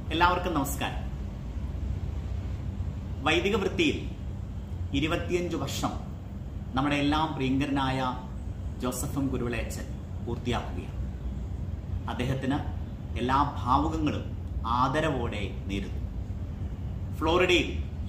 എല്ലാവർക്കും നമസ്കാരം വൈദിക വൃത്തിയിൽ ഇരുപത്തിയഞ്ച് വർഷം നമ്മുടെ എല്ലാം പ്രിയങ്കരനായ ജോസഫം കുരുവിളയച്ചൻ പൂർത്തിയാക്കുകയാണ് അദ്ദേഹത്തിന് എല്ലാ ഭാവുകങ്ങളും ആദരവോടെ നേരുന്നു ഫ്ലോറിഡയിൽ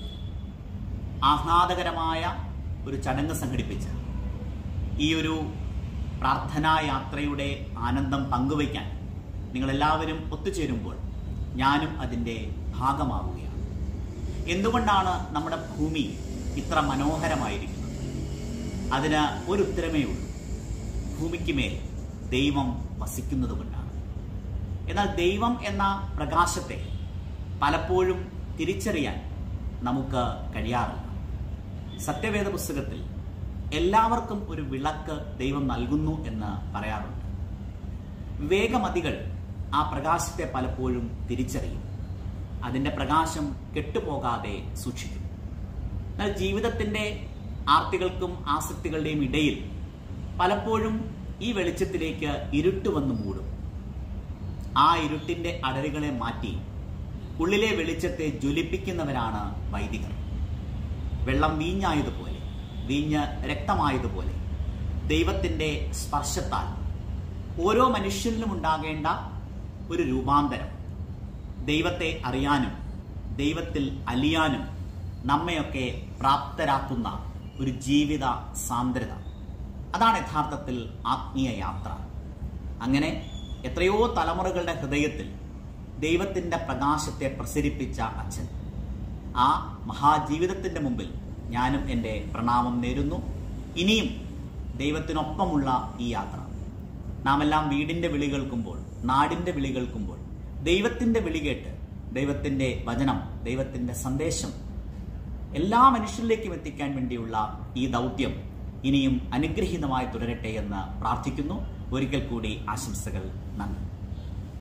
ആഹ്ലാദകരമായ ഒരു ചടങ്ങ് സംഘടിപ്പിച്ച ഈ ഒരു പ്രാർത്ഥനാ യാത്രയുടെ ആനന്ദം പങ്കുവയ്ക്കാൻ നിങ്ങളെല്ലാവരും ഒത്തുചേരുമ്പോൾ ഞാനും അതിൻ്റെ ഭാഗമാവുകയാണ് എന്തുകൊണ്ടാണ് നമ്മുടെ ഭൂമി ഇത്ര മനോഹരമായിരിക്കുന്നത് അതിന് ഒരു ഉത്തരമേ ഉള്ളൂ ഭൂമിക്ക് മേൽ ദൈവം വസിക്കുന്നത് കൊണ്ടാണ് എന്നാൽ ദൈവം എന്ന പ്രകാശത്തെ പലപ്പോഴും തിരിച്ചറിയാൻ നമുക്ക് കഴിയാറില്ല സത്യവേദ പുസ്തകത്തിൽ എല്ലാവർക്കും ഒരു വിളക്ക് ദൈവം നൽകുന്നു എന്ന് പറയാറുണ്ട് വിവേകമതികൾ ആ പ്രകാശത്തെ പലപ്പോഴും തിരിച്ചറിയും അതിൻ്റെ പ്രകാശം കെട്ടുപോകാതെ സൂക്ഷിക്കും എന്നാൽ ജീവിതത്തിൻ്റെ ആർത്തികൾക്കും ആസക്തികളുടെയും ഇടയിൽ പലപ്പോഴും ഈ വെളിച്ചത്തിലേക്ക് ഇരുട്ട് വന്ന് മൂടും ആ ഇരുട്ടിൻ്റെ അടരുകളെ മാറ്റി ഉള്ളിലെ വെളിച്ചത്തെ ജ്വലിപ്പിക്കുന്നവരാണ് വൈദികർ വെള്ളം വീഞ്ഞായതുപോലെ വീഞ്ഞ് രക്തമായതുപോലെ ദൈവത്തിൻ്റെ സ്പർശത്താൽ ഓരോ മനുഷ്യനിലും ഉണ്ടാകേണ്ട ഒരു രൂപാന്തരം ദൈവത്തെ അറിയാനും ദൈവത്തിൽ അലിയാനും നമ്മയൊക്കെ പ്രാപ്തരാക്കുന്ന ഒരു ജീവിത സാന്ദ്രത അതാണ് യഥാർത്ഥത്തിൽ ആത്മീയ യാത്ര അങ്ങനെ എത്രയോ തലമുറകളുടെ ഹൃദയത്തിൽ ദൈവത്തിൻ്റെ പ്രകാശത്തെ പ്രസരിപ്പിച്ച അച്ഛൻ ആ മഹാജീവിതത്തിൻ്റെ മുമ്പിൽ ഞാനും എൻ്റെ പ്രണാമം നേരുന്നു ഇനിയും ദൈവത്തിനൊപ്പമുള്ള ഈ യാത്ര നാം എല്ലാം വീടിൻ്റെ വിളി കേൾക്കുമ്പോൾ നാടിൻ്റെ വിളി കേൾക്കുമ്പോൾ ദൈവത്തിൻ്റെ വിളി കേട്ട് ദൈവത്തിൻ്റെ വചനം ദൈവത്തിൻ്റെ സന്ദേശം എല്ലാ മനുഷ്യരിലേക്കും എത്തിക്കാൻ വേണ്ടിയുള്ള ഈ ദൗത്യം ഇനിയും അനുഗ്രഹീതമായി തുടരട്ടെ എന്ന് പ്രാർത്ഥിക്കുന്നു ഒരിക്കൽ കൂടി ആശംസകൾ നന്ദി